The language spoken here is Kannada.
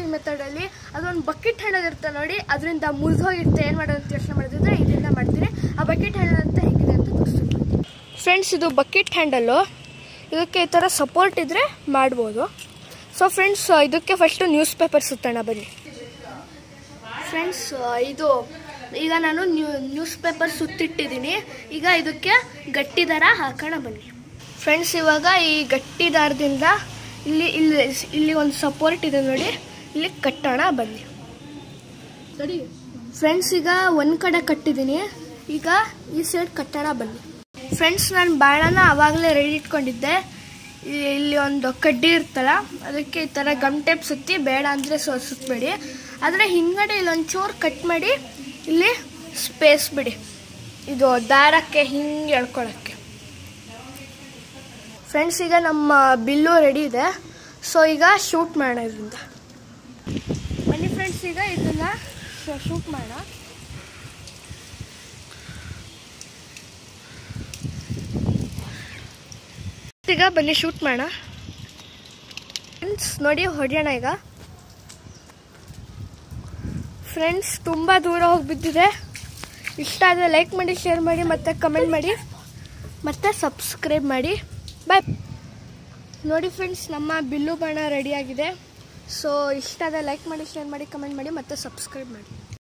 ಮೆಥಡಲ್ಲಿ ಅದೊಂದು ಬಕೆಟ್ ಹಣ್ಣದಿರುತ್ತೆ ನೋಡಿ ಅದರಿಂದ ಮುರಿದೋಗಿರುತ್ತೆ ಏನು ಮಾಡೋದು ಅಂತ ಯೋಚನೆ ಮಾಡಿದ್ರೆ ಇದರಿಂದ ಮಾಡ್ತೀನಿ ಆ ಬಕೆಟ್ ಹಣ್ಣು ಅಂತ ಹೇಗಿದೆ ಅಂತ ತೋರಿಸ್ತೀನಿ ಫ್ರೆಂಡ್ಸ್ ಇದು ಬಕೆಟ್ ಹ್ಯಾಂಡಲ್ಲು ಇದಕ್ಕೆ ಈ ಥರ ಸಪೋರ್ಟ್ ಇದ್ದರೆ ಮಾಡ್ಬೋದು ಸೊ ಫ್ರೆಂಡ್ಸ್ ಇದಕ್ಕೆ ಫಸ್ಟು ನ್ಯೂಸ್ ಪೇಪರ್ ಸುತ್ತೋಣ ಬನ್ನಿ ಫ್ರೆಂಡ್ಸ್ ಇದು ಈಗ ನಾನು ನ್ಯೂ ನ್ಯೂಸ್ ಪೇಪರ್ ಸುತ್ತಿಟ್ಟಿದ್ದೀನಿ ಈಗ ಇದಕ್ಕೆ ಗಟ್ಟಿ ದಾರ ಹಾಕೋಣ ಬನ್ನಿ ಫ್ರೆಂಡ್ಸ್ ಇವಾಗ ಈ ಗಟ್ಟಿ ದಾರದಿಂದ ಇಲ್ಲಿ ಇಲ್ಲಿ ಇಲ್ಲಿ ಒಂದು ಸಪೋರ್ಟ್ ಇದೆ ನೋಡಿ ಇಲ್ಲಿ ಕಟ್ಟೋಣ ಬನ್ನಿ ಫ್ರೆಂಡ್ಸ್ ಈಗ ಒಂದು ಕಡೆ ಕಟ್ಟಿದ್ದೀನಿ ಈಗ ಈ ಸೈಡ್ ಕಟ್ಟೋಣ ಬನ್ನಿ ಫ್ರೆಂಡ್ಸ್ ನಾನು ಬಾಣನ ಆವಾಗಲೇ ರೆಡಿ ಇಟ್ಕೊಂಡಿದ್ದೆ ಈ- ಇಲ್ಲಿ ಒಂದು ಕಡ್ಡಿ ಇರ್ತಲ್ಲ ಅದಕ್ಕೆ ಈ ಥರ ಗಮ್ ಟೇಪ್ ಸುತ್ತಿ ಬೇಡ ಅಂದರೆ ಸೊ ಸುತ್ತಬೇಡಿ ಆದರೆ ಹಿಂದ್ಗಡೆ ಇಲ್ಲೊಂದು ಚೂರು ಕಟ್ ಮಾಡಿ ಇಲ್ಲಿ ಸ್ಪೇಸ್ ಬಿಡಿ ಇದು ದಾರಕ್ಕೆ ಹಿಂಗೆ ಎಳ್ಕೊಳಕ್ಕೆ ಫ್ರೆಂಡ್ಸ್ ಈಗ ನಮ್ಮ ಬಿಲ್ಲು ರೆಡಿ ಇದೆ ಸೊ ಈಗ ಶೂಟ್ ಮಾಡೋಣ ಇದರಿಂದ ಬನ್ನಿ ಫ್ರೆಂಡ್ಸ್ ಈಗ ಇದನ್ನ ಶೂಟ್ ಮಾಡೋಣ ಈಗ ಬನ್ನಿ ಶೂಟ್ ಮಾಡೋಣ ಫ್ರೆಂಡ್ಸ್ ನೋಡಿ ಹೊಡೆಯೋಣ ಈಗ ಫ್ರೆಂಡ್ಸ್ ತುಂಬ ದೂರ ಹೋಗಿ ಬಿದ್ದಿದೆ ಇಷ್ಟ ಆದರೆ ಲೈಕ್ ಮಾಡಿ ಶೇರ್ ಮಾಡಿ ಮತ್ತು ಕಮೆಂಟ್ ಮಾಡಿ ಮತ್ತು ಸಬ್ಸ್ಕ್ರೈಬ್ ಮಾಡಿ ಬಾಯ್ ನೋಡಿ ಫ್ರೆಂಡ್ಸ್ ನಮ್ಮ ಬಿಲ್ಲು ಬಾಣ ರೆಡಿಯಾಗಿದೆ ಸೊ ಇಷ್ಟ ಆದರೆ ಲೈಕ್ ಮಾಡಿ ಶೇರ್ ಮಾಡಿ ಕಮೆಂಟ್ ಮಾಡಿ ಮತ್ತು ಸಬ್ಸ್ಕ್ರೈಬ್ ಮಾಡಿ